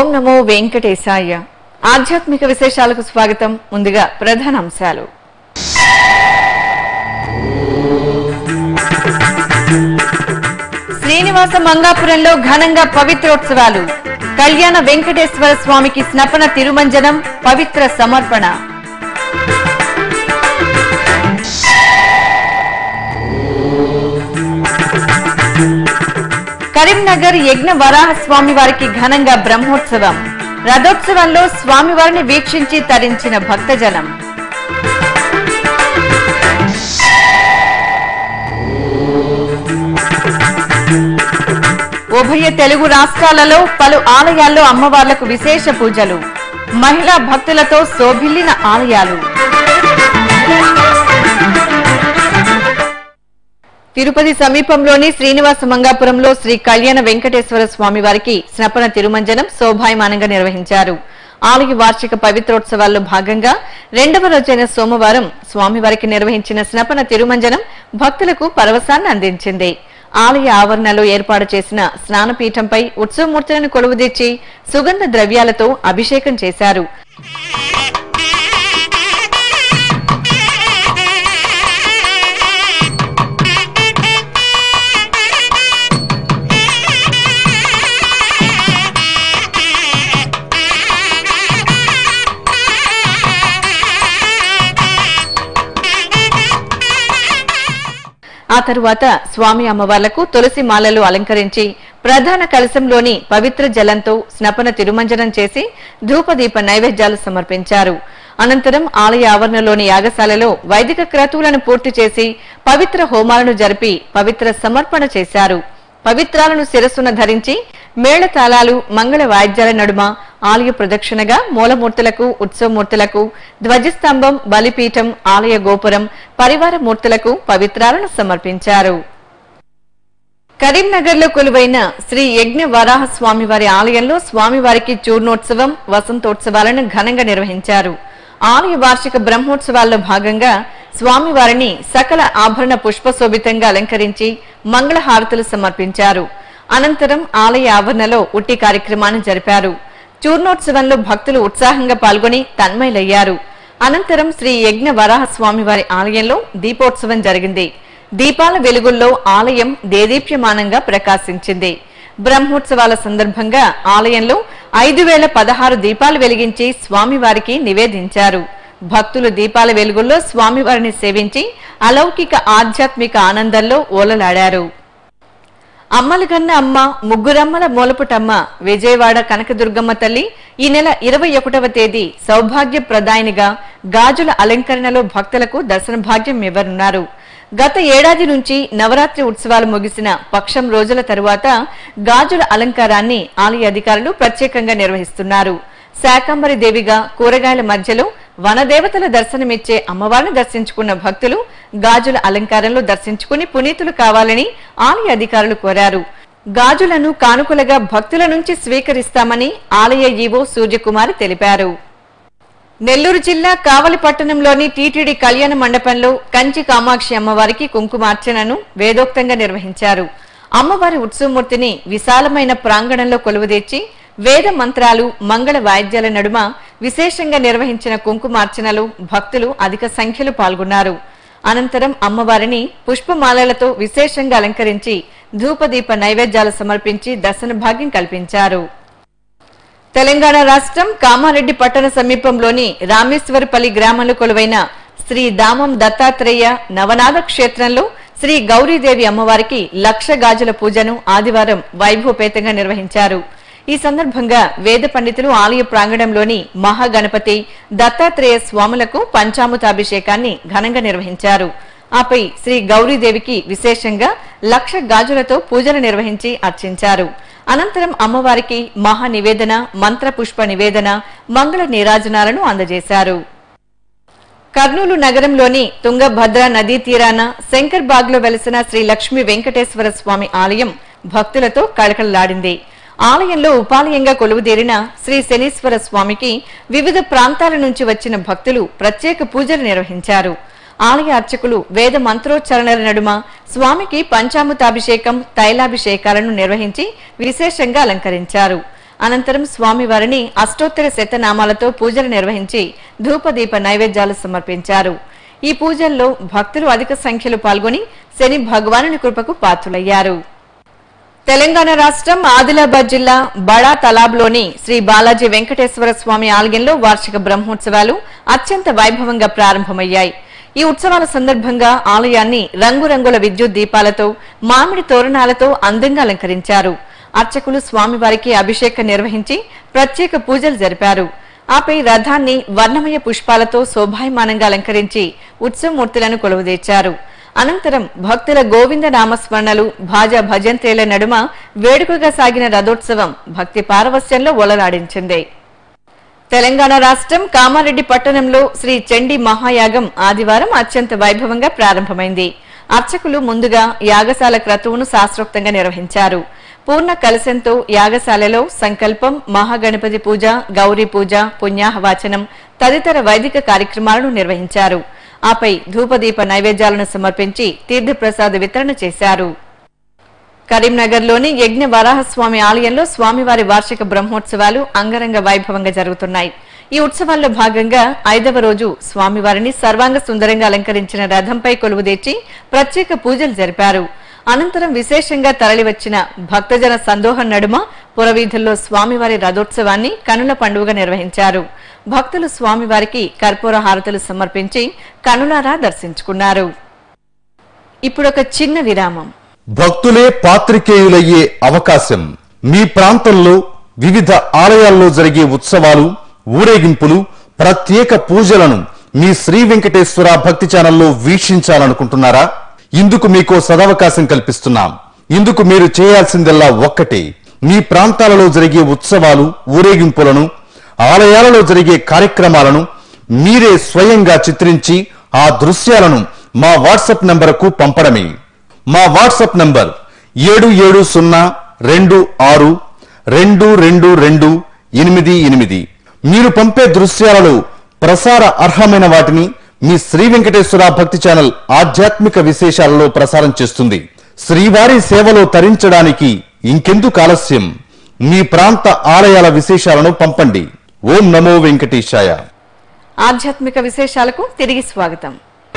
ఓం నమో వెంకటేశాయ ఆధ్యాత్మిక విశేషాలకు స్వాగతం ముందుగా ప్రధాన అంశాలు శ్రీనివాస మంగాపురంలో ఘనంగా పవిత్రోత్సవాలు కళ్యాణ వెంకటేశ్వర స్వామికి స్నపన తిరుమంజనం పవిత్ర సమర్పణ కరీంనగర్ యజ్ఞ వరాహ స్వామి వారికి ఘనంగా బ్రహ్మోత్సవం రథోత్సవంలో స్వామివారిని వీక్షించి తరించిన భక్తజనం ఉభయ తెలుగు రాష్ట్రాలలో పలు ఆలయాల్లో అమ్మవార్లకు విశేష పూజలు మహిళా భక్తులతో శోభిల్లిన ఆలయాలు తిరుపతి సమీపంలోని శ్రీనివాస మంగాపురంలో శ్రీ కళ్యాణ వెంకటేశ్వర స్వామి వారికి స్నపన తిరుమంజనం శోభాయమానంగా నిర్వహించారు ఆలయ వార్షిక పవిత్రోత్సవాల్లో భాగంగా రెండవ రోజైన సోమవారం స్వామివారికి నిర్వహించిన స్నపన తిరుమంజనం భక్తులకు పరవశాన్ని అందించింది ఆలయ ఆవరణలో ఏర్పాటు చేసిన స్నానపీఠంపై ఉత్సవమూర్తులను కొలువుదీర్చి సుగంధ ద్రవ్యాలతో అభిషేకం చేశారు ఆ తరువాత స్వామి అమ్మవార్లకు తులసి మాలలు అలంకరించి ప్రధాన కలశంలోని పవిత్ర జలంతో స్నపన తిరుమంజనం చేసి ధూపదీప నైవేద్యాలు సమర్పించారు అనంతరం ఆలయ ఆవరణలోని యాగశాలలో వైదిక క్రతువులను పూర్తి చేసి పవిత్ర హోమాలను జరిపి పవిత్ర సమర్పణ చేశారు పవిత్రాలను శిరస్సున ధరించి మేళతాళాలు మంగళ వాయిద్యాల నడుమ ఆలయ ప్రదక్షిణగా మూలమూర్తులకు ఉత్సవమూర్తులకు ధ్వజస్తంభం బలిపీఠం ఆలయ గోపురం పరివార మూర్తులకు పవిత్రాలను సమర్పించారు కరీంనగర్ లో కొలువైన శ్రీ యజ్ఞ వరాహ స్వామివారి ఆలయంలో స్వామివారికి చూర్ణోత్సవం వసంతోత్సవాలను ఘనంగా నిర్వహించారు ఆలయ వార్షిక బ్రహ్మోత్సవాల్లో భాగంగా స్వామివారిని సకల ఆభరణ పుష్పశోభితంగా అలంకరించి మంగళహారతులు సమర్పించారు అనంతరం ఆలయ ఆవరణలో ఉట్టి కార్యక్రమాన్ని జరిపారు చూర్ణోత్సవంలో భక్తులు ఉత్సాహంగా పాల్గొని తన్మయులయ్యారు అనంతరం శ్రీ యజ్ఞ వరాహ స్వామివారి ఆలయంలో దీపోత్సవం జరిగింది దీపాల వెలుగుల్లో ఆలయం దేదీప్యమానంగా ప్రకాశించింది బ్రహ్మోత్సవాల సందర్భంగా ఆలయంలో ఐదు వేల పదహారు దీపాలు వెలిగించి స్వామివారికి నివేదించారు భక్తులు దీపాల వెలుగుల్లో స్వామివారిని సేవించి అలౌకిక ఆధ్యాత్మిక ఆనందంలో ఓలలాడారు అమ్మలగన్న అమ్మ ముగ్గురమ్మల మూలపుటమ్మ విజయవాడ కనకదుర్గమ్మ తల్లి ఈ నెల ఇరవై ఒకటవ తేదీ సౌభాగ్య ప్రదాయనిగా గాజుల అలంకరణలో భక్తులకు దర్శన భాగ్యం ఇవ్వనున్నారు గత ఏడాది నుంచి నవరాత్రి ఉత్సవాలు ముగిసిన పక్షం రోజుల తరువాత గాజుల అలంకారాన్ని ఆలయ అధికారులు ప్రత్యేకంగా నిర్వహిస్తున్నారు శాకంబరి దేవిగా కూరగాయల మధ్యలో వనదేవతల దర్శనమిచ్చే అమ్మవారిని దర్శించుకున్న భక్తులు గాజుల అలంకారంలో దర్శించుకుని పునీతులు కావాలని ఆలయ అధికారులు కోరారు గాజులను కానుకలుగా భక్తుల నుంచి స్వీకరిస్తామని ఆలయ ఈవో సూర్యకుమారి తెలిపారు నెల్లూరు జిల్లా కావలి పట్టణంలోని టీటీడీ కళ్యాణ మండపంలో కంచి కామాక్షి అమ్మవారికి కుంకుమార్చనను వేదోక్తంగా నిర్వహించారు అమ్మవారి ఉత్సవమూర్తిని విశాలమైన ప్రాంగణంలో కొలువుదీర్చి వేద మంత్రాలు మంగళ వాయిద్యాల నడుమ విశేషంగా నిర్వహించిన కుంకుమార్చనలో భక్తులు అధిక సంఖ్యలో పాల్గొన్నారు అనంతరం అమ్మవారిని పుష్పమాలలతో విశేషంగా అలంకరించి ధూపదీప నైవేద్యాలు సమర్పించి దర్శన భాగ్యం కల్పించారు తెలంగాణ రాష్ట్రం కామారెడ్డి పట్టణ సమీపంలోని రామేశ్వరపల్లి గ్రామంలో కొలువైన శ్రీ దామం దత్తాత్రేయ నవనాథ క్షేత్రంలో శ్రీ గౌరీదేవి అమ్మవారికి లక్ష గాజుల పూజను ఆదివారం వైభవపేతంగా నిర్వహించారు ఈ సందర్భంగా వేద పండితులు ఆలయ ప్రాంగణంలోని మహాగణపతి దత్తాత్రేయ స్వాములకు పంచామృతాభిషేకాన్ని ఘనంగా నిర్వహించారు ఆపై శ్రీ గౌరీదేవికి విశేషంగా లక్ష గాజులతో పూజలు నిర్వహించి అర్చించారు అనంతరం అమ్మవారికి మహా నివేదన మంత్ర పుష్ప నివేదన మంగళ నీరాజనాలను అందజేశారు కర్నూలు నగరంలోని తుంగభద్ర నదీ తీరాన శంకర్ బాగ్ లో వెలసిన శ్రీ లక్ష్మీ వెంకటేశ్వర స్వామి ఆలయం భక్తులతో కళకళలాడింది ఆలయంలో ఉపాలయంగా కొలువుదేరిన శ్రీ శనీశ్వర స్వామికి వివిధ ప్రాంతాల నుంచి వచ్చిన భక్తులు ప్రత్యేక పూజలు నిర్వహించారు ఆలయ అర్చకులు వేద మంత్రోచ్చరణల నడుమ స్వామికి పంచామృతాభిషేకం తైలాభిషేకాలను నిర్వహించి విశేషంగా అలంకరించారు అనంతరం స్వామివారిని అష్టోత్తర శతనామాలతో పూజలు నిర్వహించి ధూపదీప నైవేద్యాలు సమర్పించారు ఈ పూజల్లో భక్తులు అధిక సంఖ్యలో పాల్గొని శని భగవానుని కృపకు పాత్రులయ్యారు తెలంగాణ రాష్ట్రం ఆదిలాబాద్ జిల్లా బడా తలాబ్లోని శ్రీ బాలాజీ వెంకటేశ్వర స్వామి ఆలయంలో వార్షిక బ్రహ్మోత్సవాలు అత్యంత వైభవంగా ప్రారంభమయ్యాయి ఈ ఉత్సవాల సందర్భంగా ఆలయాన్ని రంగురంగుల విద్యుత్ దీపాలతో మామిడి తోరణాలతో అందంగా అలంకరించారు అర్చకులు స్వామివారికి అభిషేకం నిర్వహించి ప్రత్యేక పూజలు జరిపారు ఆపై రథాన్ని వర్ణమయ పుష్పాలతో శోభాయమానంగా అలంకరించి ఉత్సవమూర్తులను కొలువుదీర్చారు అనంతరం భక్తుల గోవింద నామస్మరణలు భాజా భజంత్రేల నడుమ వేడుకగా సాగిన రథోత్సవం భక్తి పారవస్యంలో ఒలలాడించింది తెలంగాణ రాష్ట్రం కామారెడ్డి పట్టణంలో శ్రీ చండీ మహాయాగం ఆదివారం అత్యంత వైభవంగా ప్రారంభమైంది అర్చకులు ముందుగా యాగశాల క్రతువును శాస్త్రోక్తంగా నిర్వహించారు పూర్ణ కలశంతో యాగశాలలో సంకల్పం మహాగణపతి పూజ గౌరీ పూజ పుణ్యాహవాచనం తదితర వైదిక కార్యక్రమాలను నిర్వహించారు ఆపై ధూపదీప నైవేద్యాలను సమర్పించి తీర్థప్రసాద వితరణ చేశారు కరీంనగర్లోని యజ్ఞ వరాహస్వామి ఆలయంలో స్వామివారి వార్షిక బ్రహ్మోత్సవాలు అంగరంగ వైభవంగా జరుగుతున్నాయి ఈ ఉత్సవాల్లో భాగంగా ఐదవ రోజు స్వామివారిని సర్వాంగ సుందరంగా అలంకరించిన రథంపై కొలువుదీర్చి ప్రత్యేక పూజలు జరిపారు అనంతరం విశేషంగా తరలివచ్చిన భక్తజన సందోహం నడుమ పురవీధుల్లో స్వామివారి రథోత్సవాన్ని కనుల పండుగ నిర్వహించారు భక్తులు స్వామివారికి కర్పూర హారతులు సమర్పించి కనులారా దర్శించుకున్నారు ఇప్పుడొక చిన్న విరామం భక్తులే పాత్రికేయులయ్యే అవకాశం మీ ప్రాంతంలో వివిధ ఆలయాల్లో జరిగే ఉత్సవాలు ఊరేగింపులు ప్రత్యేక పూజలను మీ శ్రీ వెంకటేశ్వర భక్తి ఛానల్లో వీక్షించాలనుకుంటున్నారా ఇందుకు మీకో సదవకాశం కల్పిస్తున్నాం ఇందుకు మీరు చేయాల్సిందల్లా ఒక్కటే మీ ప్రాంతాలలో జరిగే ఉత్సవాలు ఊరేగింపులను ఆలయాలలో జరిగే కార్యక్రమాలను మీరే స్వయంగా చిత్రించి ఆ దృశ్యాలను మా వాట్సాప్ నంబరుకు పంపడమే మా వాట్సాప్ నంబర్ ఏడు ఏడు సున్నా రెండు ఆరు రెండు రెండు రెండు ఎనిమిది ఎనిమిది మీరు పంపే దృశ్యాలలో ప్రసార అర్హమైన వాటిని మీ శ్రీ వెంకటేశ్వర భక్తి ఛానల్ ఆధ్యాత్మిక విశేషాలలో ప్రసారం చేస్తుంది శ్రీవారి సేవలో తరించడానికి ఇంకెందుకు ఆలస్యం మీ ప్రాంత ఆలయాల విశేషాలను పంపండి ఓం నమో వెంకటేశాయ ఆధ్యాత్మిక విశేషాలకు తిరిగి స్వాగతం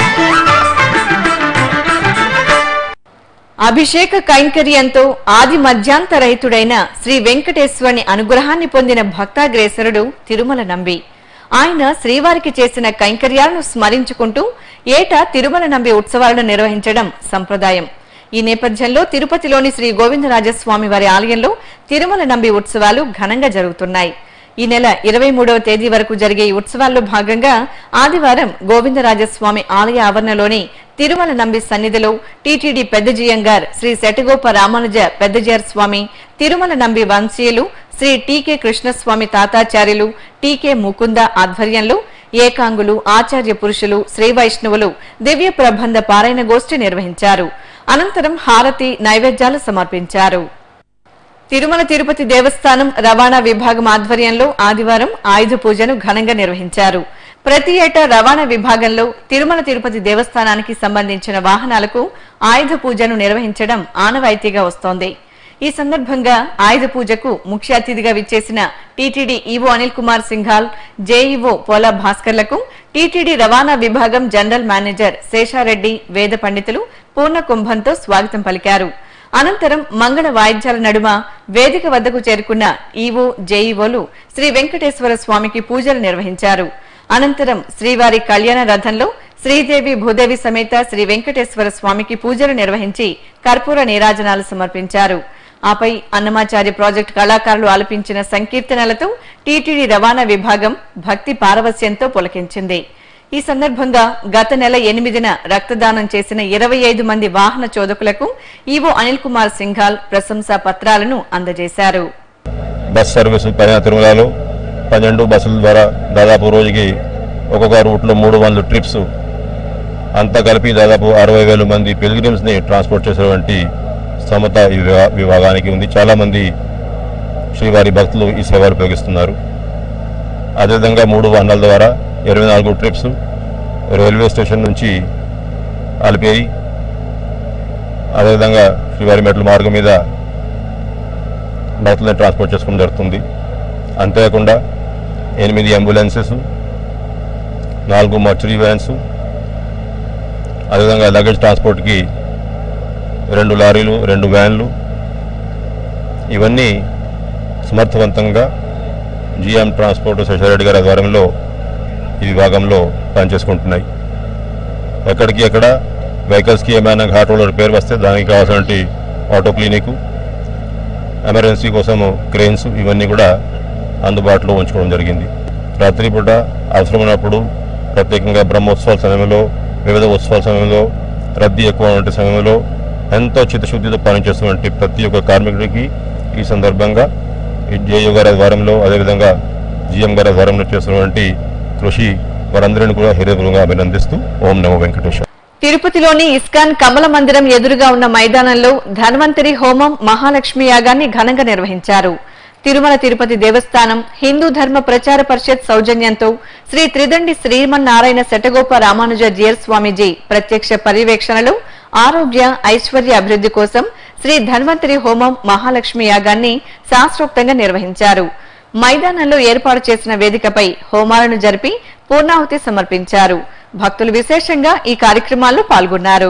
అభిషేక కైంకర్యంతో ఆది మధ్యాంత రహితుడైన శ్రీ వెంకటేశ్వరుని అనుగ్రహాన్ని పొందిన భక్తాగ్రేసరుడు తిరుమల నంబి ఆయన శ్రీవారికి చేసిన కైంకర్యాలను స్మరించుకుంటూ ఏటా తిరుమల నంబి ఉత్సవాలను నిర్వహించడం సంప్రదాయం ఈ నేపథ్యంలో తిరుపతిలోని శ్రీ గోవిందరాజస్వామి వారి ఆలయంలో తిరుమల నంబి ఉత్సవాలు ఘనంగా జరుగుతున్నాయి ఈ నెల ఇరవై మూడవ తేదీ వరకు జరిగే ఈ ఉత్సవాల్లో భాగంగా ఆదివారం గోవిందరాజస్వామి ఆలయ ఆవరణలోని తిరుమల నంబి సన్నిధిలో టీటీడీ పెద్దజీయంగార్ శ్రీ శటగోప రామానుజ పెద్దజీయర్ స్వామి తిరుమల నంబి వంశీయులు శ్రీ టీకే కృష్ణస్వామి తాతాచార్యులు టీకే ముకుంద ఆధ్వర్యంలో ఏకాంగులు ఆచార్య పురుషులు శ్రీ వైష్ణవులు దివ్య ప్రబంధ పారాయణ గోష్ఠి నిర్వహించారు అనంతరం హారతి నైవేద్యాలు సమర్పించారు తిరుమల తిరుపతి దేవస్థానం రవాణా విభాగం ఆధ్వర్యంలో ఆదివారం ఆయుధ పూజను ఘనంగా నిర్వహించారు ప్రతి ఏటా రవాణా విభాగంలో తిరుమల తిరుపతి దేవస్థానానికి సంబంధించిన వాహనాలకు ఆయుధ పూజను నిర్వహించడం ఆనవాయితీగా వస్తోంది ఈ సందర్భంగా ఆయుధ పూజకు ముఖ్య అతిథిగా విచ్చేసిన TTD EO Anil Kumar Singhal JEO Pola భాస్కర్లకు టీటీడీ రవాణా విభాగం జనరల్ మేనేజర్ శేషారెడ్డి వేద పండితులు పూర్ణ కుంభంతో స్వాగతం పలికారు అనంతరం మంగళ వాయిద్యాల నడుమ వేదిక వద్దకు చేరుకున్న ఈవో జేఈఓలు శ్రీ వెంకటేశ్వర స్వామికి పూజలు నిర్వహించారు అనంతరం శ్రీవారి కళ్యాణ రథంలో శ్రీదేవి భూదేవి సమేత శ్రీ వెంకటేశ్వర స్వామికి పూజలు నిర్వహించి కర్పూర నీరాజనాలు సమర్పించారు ఆపై అన్నమాచార్య ప్రాజెక్టు కళాకారులు ఆలపించిన సంకీర్తనలతో టీటీడీ రవాణా విభాగం భక్తి పారవస్యంతో పులకించింది ఈ సందర్భంగా గత నెల ఎనిమిదిన రక్తదానం చేసిన ఇరవై ఐదు మంది వాహన చోదకులకు ఈవో అనిల్ కుమార్ సింఘాల్ ప్రశంసా పత్రాలను అందజేశారు బస్ సర్వీసులు పైన తిరుమలలో పన్నెండు బస్సుల ద్వారా దాదాపు రోజుకి ఒక్కొక్క రూట్లో మూడు వందల ట్రిప్స్ అంతా కలిపి దాదాపు అరవై వేల మంది పిల్గ్రిమ్స్ని ట్రాన్స్పోర్ట్ చేసేటువంటి సమత ఈ విభా- విభాగానికి ఉంది చాలామంది శ్రీవారి భక్తులు ఈ సేవలు ఉపయోగిస్తున్నారు అదేవిధంగా మూడు వాహనాల ద్వారా ఇరవై నాలుగు ట్రిప్స్ రైల్వే స్టేషన్ నుంచి అలిపేయి అదేవిధంగా శ్రీవారి మెట్ల మార్గం మీద భక్తులను ట్రాన్స్పోర్ట్ చేసుకోవడం జరుగుతుంది అంతేకాకుండా ఎనిమిది అంబులెన్సెస్ నాలుగు మర్చురీ వ్యాన్స్ అదేవిధంగా లగేజ్ ట్రాన్స్పోర్ట్కి రెండు లారీలు రెండు వ్యాన్లు ఇవన్నీ సమర్థవంతంగా జిఎం ట్రాన్స్పోర్ట్ శశారెడ్డి గారి ఆధ్వర్యంలో ఈ విభాగంలో పనిచేసుకుంటున్నాయి ఎక్కడికి ఎక్కడ వెహికల్స్కి ఏమైనా ఘాట్ రోడ్ రిపేర్ వస్తే దానికి కావాల్సిన ఆటో క్లినిక్ ఎమర్జెన్సీ కోసము క్రెయిన్స్ ఇవన్నీ కూడా అందుబాటులో ఉంచుకోవడం జరిగింది రాత్రిపూట అవసరమైనప్పుడు ప్రత్యేకంగా బ్రహ్మోత్సవాల సమయంలో వివిధ ఉత్సవాల సమయంలో రద్దీ ఎక్కువ ఉండే సమయంలో ఎంతో చిత్తశుద్ధితో పనిచేస్తున్నటువంటి ప్రతి ఒక్క కార్మికుడికి ఈ సందర్భంగా ఈ జేయు గారి ఆధ్వర్యంలో అదేవిధంగా జిఎం గారి ఆధ్వర్యంలో చేస్తున్నటువంటి కృషి వారందరిని కూడా హృదయపూర్వకంగా అభినందిస్తూ ఓం నమో వెంకటేశ్వర తిరుపతిలోని ఇస్కాన్ కమల మందిరం ఎదురుగా ఉన్న మైదానంలో ధన్వంతరి హోమం మహాలక్ష్మి యాగాన్ని ఘనంగా నిర్వహించారు తిరుమల తిరుపతి దేవస్థానం హిందూ ధర్మ ప్రచార పరిషత్ సౌజన్యంతో శ్రీ త్రిదండి శ్రీమన్నారాయణ శటగోప రామానుజ జియర్ స్వామీజీ ప్రత్యక్ష పర్యవేక్షణలో ఆరోగ్య ఐశ్వర్య అభివృద్ధి కోసం శ్రీ ధన్వంతరి హోమం మహాలక్ష్మి యాగాన్ని శాస్త్రోక్తంగా నిర్వహించారు మైదానంలో ఏర్పాటు చేసిన వేదికపై హోమాలను జరిపి పూర్ణాహుతి సమర్పించారు భక్తులు విశేషంగా ఈ కార్యక్రమాల్లో పాల్గొన్నారు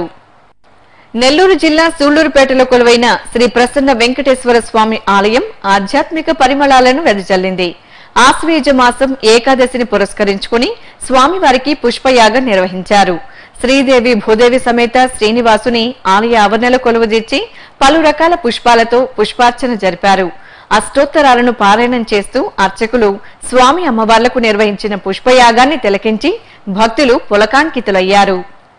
నెల్లూరు జిల్లా సూళ్లూరుపేటలో కొలువైన శ్రీ ప్రసన్న వెంకటేశ్వర స్వామి ఆలయం ఆధ్యాత్మిక పరిమళాలను వెదజల్లింది ఆశ్వయుజ మాసం ఏకాదశిని పురస్కరించుకుని స్వామివారికి పుష్పయాగం నిర్వహించారు శ్రీదేవి భూదేవి సమేత శ్రీనివాసుని ఆలయ ఆవరణలో కొలువుదీర్చి పలు రకాల పుష్పాలతో పుష్పార్చన జరిపారు అష్టోత్తరాలను పారాయణం చేస్తూ అర్చకులు స్వామి అమ్మవార్లకు నిర్వహించిన పుష్పయాగాన్ని తిలకించి భక్తులు పులకాంకితులయ్యారు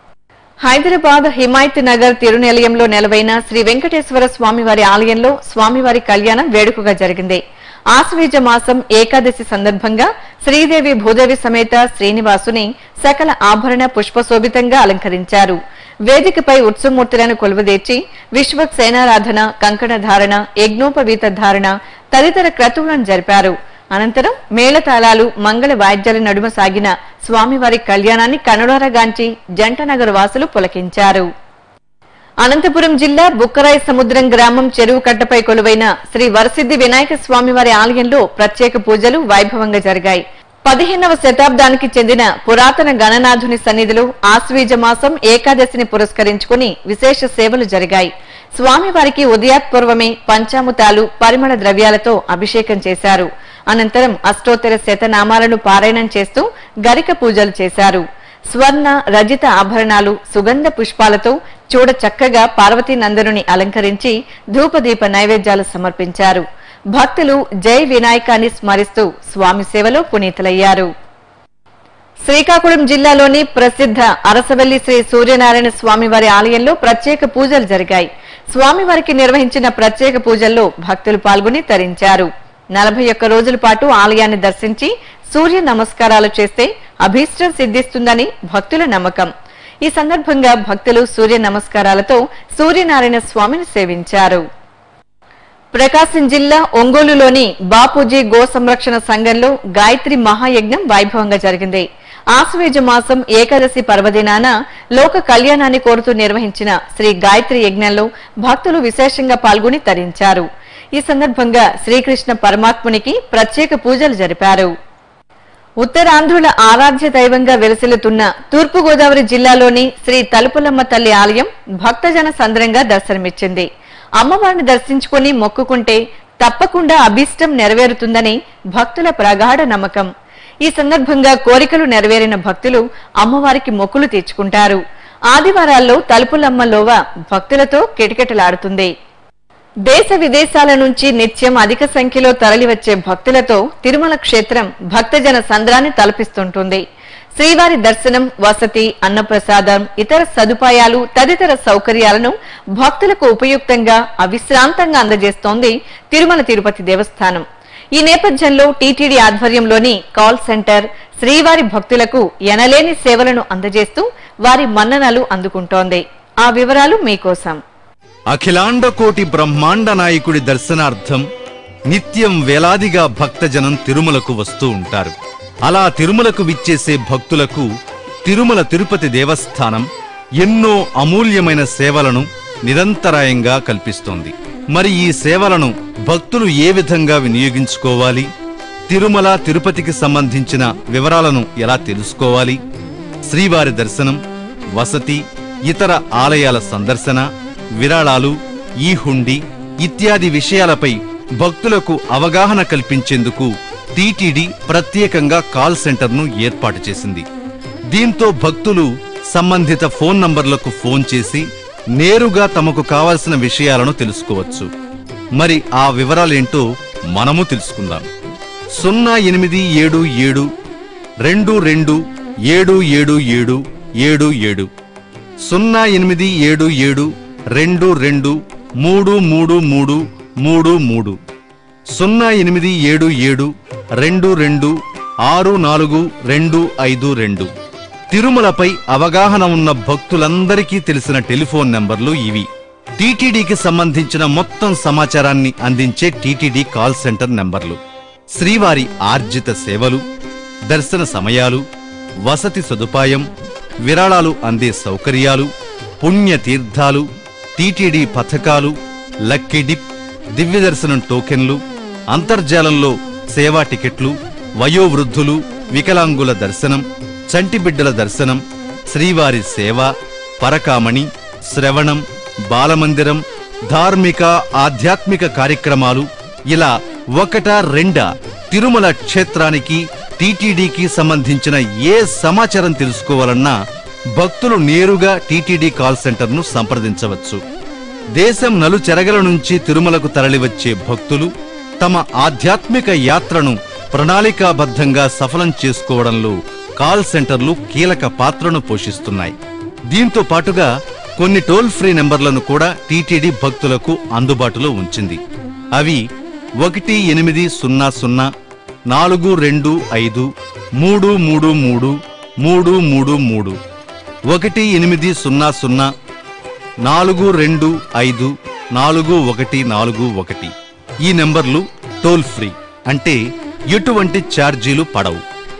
హైదరాబాద్ హిమాయత్ నగర్ తిరునిలయంలో నెలవైన శ్రీ వెంకటేశ్వర స్వామివారి ఆలయంలో స్వామివారి కళ్యాణం వేడుకగా జరిగింది ఆశ్వీజ మాసం ఏకాదశి సందర్భంగా శ్రీదేవి భూదేవి సమేత శ్రీనివాసుని సకల ఆభరణ పుష్పశోభితంగా అలంకరించారు వేదికపై ఉత్సవమూర్తులను కొలువుదీర్చి విశ్వక్ సేనారాధన కంకణ ధారణ యజ్ఞోపవీత ధారణ తదితర క్రతువులను జరిపారు అనంతరం మేళతాళాలు మంగళ వాయిద్యాల నడుమ సాగిన స్వామివారి కళ్యాణాన్ని కనుడారగాంచి జంటనగర్ వాసులు పులకించారు అనంతపురం జిల్లా బుక్కరాయి సముద్రం గ్రామం చెరువు కట్టపై కొలువైన శ్రీ వరసిద్ధి వినాయక స్వామివారి ఆలయంలో ప్రత్యేక పూజలు వైభవంగా జరిగాయి పదిహేనవ శతాబ్దానికి చెందిన పురాతన గణనాథుని సన్నిధిలో ఆశ్వీజ మాసం ఏకాదశిని పురస్కరించుకుని విశేష సేవలు జరిగాయి స్వామివారికి ఉదయాత్పూర్వమే పంచాముతాలు పరిమళ ద్రవ్యాలతో అభిషేకం చేశారు అనంతరం అష్టోత్తర శతనామాలను పారాయణం చేస్తూ గరిక పూజలు చేశారు స్వర్ణ రజిత ఆభరణాలు సుగంధ పుష్పాలతో చూడ చక్కగా పార్వతీ నందనుని అలంకరించి ధూపదీప నైవేద్యాలు సమర్పించారు భక్తులు జై వినాయకాన్ని స్మరిస్తూ స్వామి సేవలో పునీతులయ్యారు శ్రీకాకుళం జిల్లాలోని ప్రసిద్ధ అరసవల్లి శ్రీ సూర్యనారాయణ స్వామివారి ఆలయంలో ప్రత్యేక పూజలు జరిగాయి స్వామివారికి నిర్వహించిన ప్రత్యేక పూజల్లో భక్తులు పాల్గొని తరించారు నలభై ఒక్క రోజుల పాటు ఆలయాన్ని దర్శించి సూర్య నమస్కారాలు చేస్తే అభీష్టం సిద్ధిస్తుందని భక్తుల నమ్మకం ఈ సందర్భంగా భక్తులు సూర్య నమస్కారాలతో సూర్యనారాయణ స్వామిని సేవించారు ప్రకాశం జిల్లా ఒంగోలులోని బాపూజీ గో సంరక్షణ సంఘంలో గాయత్రి మహాయజ్ఞం వైభవంగా జరిగింది ఆశ్వేజ మాసం ఏకాదశి పర్వదినాన లోక కళ్యాణాన్ని కోరుతూ నిర్వహించిన శ్రీ గాయత్రి యజ్ఞంలో భక్తులు విశేషంగా పాల్గొని తరించారు ఈ సందర్భంగా శ్రీకృష్ణ పరమాత్మునికి ప్రత్యేక పూజలు జరిపారు ఉత్తరాంధ్రుల ఆరాధ్య దైవంగా వెలసిల్లుతున్న తూర్పుగోదావరి జిల్లాలోని శ్రీ తలుపులమ్మ తల్లి ఆలయం భక్తజన సంద్రంగా దర్శనమిచ్చింది అమ్మవారిని దర్శించుకుని మొక్కుకుంటే తప్పకుండా అభీష్టం నెరవేరుతుందని భక్తుల ప్రగాఢ నమ్మకం ఈ సందర్భంగా కోరికలు నెరవేరిన భక్తులు అమ్మవారికి మొక్కులు తీర్చుకుంటారు ఆదివారాల్లో తలుపులమ్మ లోవ భక్తులతో కిటకిటలాడుతుంది దేశ విదేశాల నుంచి నిత్యం అధిక సంఖ్యలో తరలివచ్చే భక్తులతో తిరుమల క్షేత్రం భక్తజన సంద్రాన్ని తలపిస్తుంటుంది శ్రీవారి దర్శనం వసతి అన్నప్రసాదం ఇతర సదుపాయాలు తదితర సౌకర్యాలను భక్తులకు ఉపయుక్తంగా అవిశ్రాంతంగా అందజేస్తోంది తిరుమల తిరుపతి దేవస్థానం ఈ నేపథ్యంలో టీటీడీ ఆధ్వర్యంలోని కాల్ సెంటర్ శ్రీవారి భక్తులకు ఎనలేని సేవలను అందజేస్తూ వారి మన్ననలు అందుకుంటోంది ఆ వివరాలు మీకోసం అఖిలాండ కోటి బ్రహ్మాండ నాయకుడి దర్శనార్థం నిత్యం వేలాదిగా భక్తజనం తిరుమలకు వస్తూ ఉంటారు అలా తిరుమలకు విచ్చేసే భక్తులకు తిరుమల తిరుపతి దేవస్థానం ఎన్నో అమూల్యమైన సేవలను నిరంతరాయంగా కల్పిస్తోంది మరి ఈ సేవలను భక్తులు ఏ విధంగా వినియోగించుకోవాలి తిరుమల తిరుపతికి సంబంధించిన వివరాలను ఎలా తెలుసుకోవాలి శ్రీవారి దర్శనం వసతి ఇతర ఆలయాల సందర్శన విరాళాలు ఈ హుండీ ఇత్యాది విషయాలపై భక్తులకు అవగాహన కల్పించేందుకు టీటీడీ ప్రత్యేకంగా కాల్ సెంటర్ను ఏర్పాటు చేసింది దీంతో భక్తులు సంబంధిత ఫోన్ నంబర్లకు ఫోన్ చేసి నేరుగా తమకు కావాల్సిన విషయాలను తెలుసుకోవచ్చు మరి ఆ వివరాలేంటో మనము తెలుసుకుందాం సున్నా ఎనిమిది ఏడు ఏడు రెండు రెండు ఏడు ఏడు ఏడు ఏడు ఏడు సున్నా ఎనిమిది ఏడు ఏడు రెండు రెండు మూడు మూడు మూడు మూడు మూడు సున్నా ఎనిమిది ఏడు ఏడు రెండు రెండు ఆరు నాలుగు రెండు ఐదు రెండు తిరుమలపై అవగాహన ఉన్న భక్తులందరికీ తెలిసిన టెలిఫోన్ నెంబర్లు ఇవి టీటీడీకి సంబంధించిన మొత్తం సమాచారాన్ని అందించే టీటీడీ కాల్ సెంటర్ నెంబర్లు శ్రీవారి ఆర్జిత సేవలు దర్శన సమయాలు వసతి సదుపాయం విరాళాలు అందే సౌకర్యాలు పుణ్యతీర్థాలు టీటీడీ పథకాలు లక్కీ డిప్ దివ్య దర్శనం టోకెన్లు అంతర్జాలంలో సేవా టికెట్లు వయోవృద్ధులు వికలాంగుల దర్శనం చంటి బిడ్డల దర్శనం శ్రీవారి సేవ పరకామణి శ్రవణం బాలమందిరం ధార్మిక ఆధ్యాత్మిక కార్యక్రమాలు ఇలా ఒకటా రెండా తిరుమల క్షేత్రానికి టీటీడీకి సంబంధించిన ఏ సమాచారం తెలుసుకోవాలన్నా భక్తులు నేరుగా టీటీడీ కాల్ సెంటర్ను సంప్రదించవచ్చు దేశం నలుచెరగల నుంచి తిరుమలకు తరలివచ్చే భక్తులు తమ ఆధ్యాత్మిక యాత్రను ప్రణాళికాబద్ధంగా సఫలం చేసుకోవడంలో కాల్ సెంటర్లు కీలక పాత్రను పోషిస్తున్నాయి దీంతో పాటుగా కొన్ని టోల్ ఫ్రీ నెంబర్లను కూడా టీటీడీ భక్తులకు అందుబాటులో ఉంచింది అవి ఒకటి ఎనిమిది సున్నా సున్నా నాలుగు రెండు ఐదు మూడు మూడు మూడు మూడు మూడు మూడు ఒకటి ఎనిమిది సున్నా సున్నా నాలుగు రెండు ఐదు నాలుగు ఒకటి నాలుగు ఒకటి ఈ నెంబర్లు టోల్ ఫ్రీ అంటే ఎటువంటి ఛార్జీలు పడవు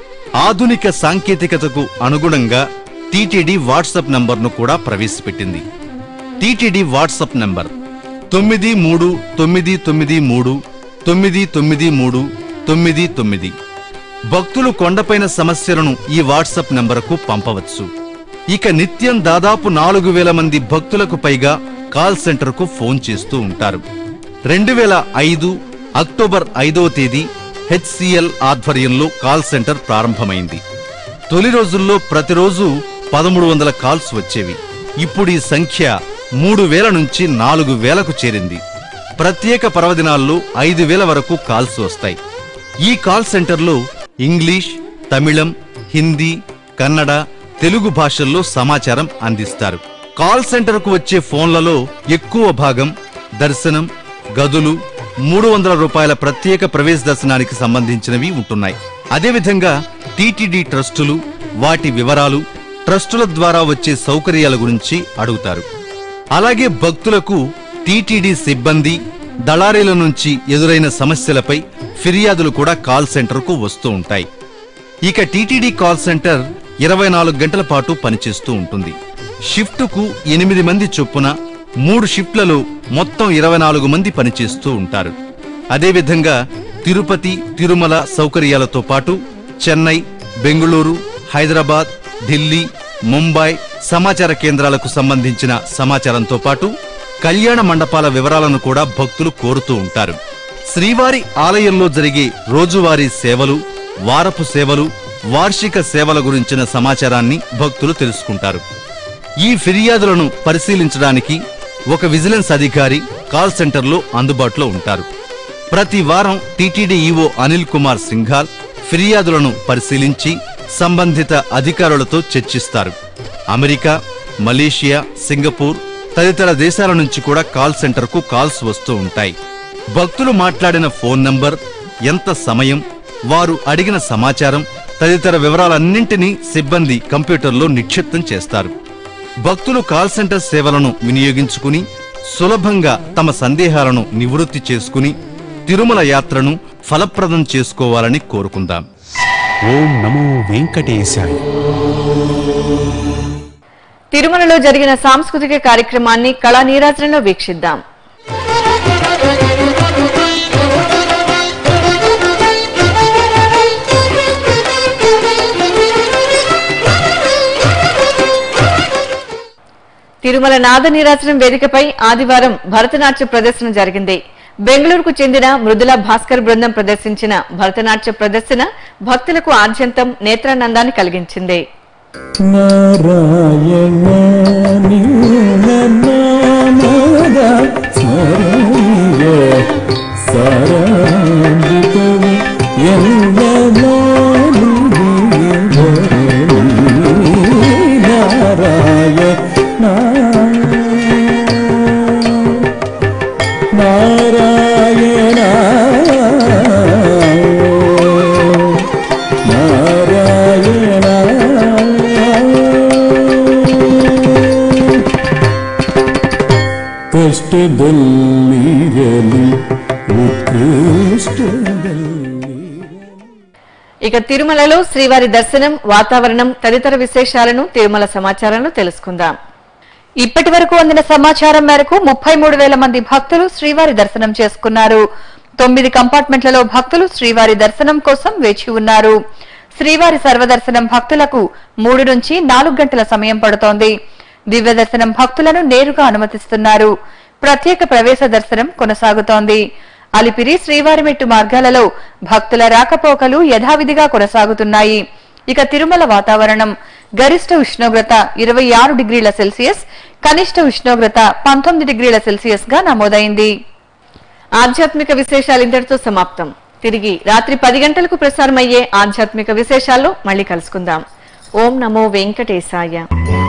ఆధునిక సాంకేతికతకు అనుగుణంగా టీటీడీ వాట్సాప్ నంబర్ను కూడా ప్రవేశపెట్టింది టీటీడీ వాట్సాప్ నంబర్ తొమ్మిది మూడు తొమ్మిది తొమ్మిది మూడు తొమ్మిది తొమ్మిది మూడు తొమ్మిది తొమ్మిది భక్తులు కొండపైన సమస్యలను ఈ వాట్సాప్ నంబరుకు పంపవచ్చు ఇక నిత్యం దాదాపు నాలుగు వేల మంది భక్తులకు పైగా కాల్ సెంటర్కు ఫోన్ చేస్తూ ఉంటారు రెండు వేల ఐదు అక్టోబర్ ఐదవ తేదీ హెచ్సిఎల్ ఆధ్వర్యంలో కాల్ సెంటర్ ప్రారంభమైంది తొలి రోజుల్లో ప్రతిరోజు పదమూడు వందల కాల్స్ వచ్చేవి ఇప్పుడు ఈ సంఖ్య మూడు వేల నుంచి నాలుగు వేలకు చేరింది ప్రత్యేక పర్వదినాల్లో ఐదు వేల వరకు కాల్స్ వస్తాయి ఈ కాల్ సెంటర్లో ఇంగ్లీష్ తమిళం హిందీ కన్నడ తెలుగు భాషల్లో సమాచారం అందిస్తారు కాల్ సెంటర్కు వచ్చే ఫోన్లలో ఎక్కువ భాగం దర్శనం గదులు మూడు వందల రూపాయల ప్రత్యేక ప్రవేశ దర్శనానికి సంబంధించినవి ఉంటున్నాయి అదేవిధంగా టీటీడీ ట్రస్టులు వాటి వివరాలు ట్రస్టుల ద్వారా వచ్చే సౌకర్యాల గురించి అడుగుతారు అలాగే భక్తులకు టీటీడీ సిబ్బంది దళారీల నుంచి ఎదురైన సమస్యలపై ఫిర్యాదులు కూడా కాల్ సెంటర్కు వస్తూ ఉంటాయి ఇక టీటీడీ కాల్ సెంటర్ ఇరవై నాలుగు గంటల పాటు పనిచేస్తూ ఉంటుంది షిఫ్టుకు ఎనిమిది మంది చొప్పున మూడు షిఫ్ట్లలో మొత్తం ఇరవై నాలుగు మంది పనిచేస్తూ ఉంటారు అదేవిధంగా తిరుపతి తిరుమల సౌకర్యాలతో పాటు చెన్నై బెంగుళూరు హైదరాబాద్ ఢిల్లీ ముంబై సమాచార కేంద్రాలకు సంబంధించిన సమాచారంతో పాటు కళ్యాణ మండపాల వివరాలను కూడా భక్తులు కోరుతూ ఉంటారు శ్రీవారి ఆలయంలో జరిగే రోజువారీ సేవలు వారపు సేవలు వార్షిక సేవల గురించిన సమాచారాన్ని భక్తులు తెలుసుకుంటారు ఈ ఫిర్యాదులను పరిశీలించడానికి ఒక విజిలెన్స్ అధికారి కాల్ సెంటర్లో అందుబాటులో ఉంటారు ప్రతి వారం టీటీడీ ఈవో అనిల్ కుమార్ సింఘాల్ ఫిర్యాదులను పరిశీలించి సంబంధిత అధికారులతో చర్చిస్తారు అమెరికా మలేషియా సింగపూర్ తదితర దేశాల నుంచి కూడా కాల్ సెంటర్కు కాల్స్ వస్తూ ఉంటాయి భక్తులు మాట్లాడిన ఫోన్ నంబర్ ఎంత సమయం వారు అడిగిన సమాచారం తదితర వివరాలన్నింటినీ సిబ్బంది కంప్యూటర్లో నిక్షిప్తం చేస్తారు భక్తులు కాల్ సెంటర్ సేవలను వినియోగించుకుని సులభంగా తమ సందేహాలను నివృత్తి చేసుకుని తిరుమల యాత్రను ఫలప్రదం చేసుకోవాలని కోరుకుందాం ఓం నమో వెంకటేశాయ తిరుమలలో జరిగిన సాంస్కృతిక కార్యక్రమాన్ని కళా నీరాజనంలో వీక్షిద్దాం Thank you. తిరుమల నాద నీరాజనం వేదికపై ఆదివారం భరతనాట్య ప్రదర్శన జరిగింది బెంగళూరుకు చెందిన మృదుల భాస్కర్ బృందం ప్రదర్శించిన భరతనాట్య ప్రదర్శన భక్తులకు ఆద్యంతం నేత్రానందాన్ని కలిగించింది నారాయణ నామద స్మరణీయ సారాంబికవి నారాయణ నారాయణ ನಾರಾಯಣ ಕಷ್ಟದಲ್ಲಿರಲಿ ಉತ್ಕೃಷ್ಟದಲ್ಲಿ ఇక తిరుమలలో శ్రీవారి దర్శనం వాతావరణం తదితర విశేషాలను తిరుమల సమాచారంలో తెలుసుకుందాం ఇప్పటి వరకు అందిన సమాచారం మేరకు ముప్పై మూడు వేల మంది భక్తులు శ్రీవారి దర్శనం చేసుకున్నారు తొమ్మిది కంపార్ట్మెంట్లలో భక్తులు శ్రీవారి దర్శనం కోసం వేచి ఉన్నారు శ్రీవారి సర్వదర్శనం భక్తులకు మూడు నుంచి నాలుగు గంటల సమయం పడుతోంది దివ్య దర్శనం భక్తులను నేరుగా అనుమతిస్తున్నారు ప్రత్యేక ప్రవేశ దర్శనం కొనసాగుతోంది అలిపిరి శ్రీవారిమెట్టు మార్గాలలో భక్తుల రాకపోకలు యథావిధిగా కొనసాగుతున్నాయి ఇక తిరుమల వాతావరణం గరిష్ట ఉష్ణోగ్రత ఇరవై ఆరు డిగ్రీల సెల్సియస్ కనిష్ట ఉష్ణోగ్రత పంతొమ్మిది డిగ్రీల సెల్సియస్ గా నమోదైంది ఆధ్యాత్మిక విశేషాలు ఇంతటితో సమాప్తం తిరిగి రాత్రి పది గంటలకు ప్రసారమయ్యే ఆధ్యాత్మిక విశేషాల్లో మళ్ళీ కలుసుకుందాం ఓం నమో వెంకటేశాయ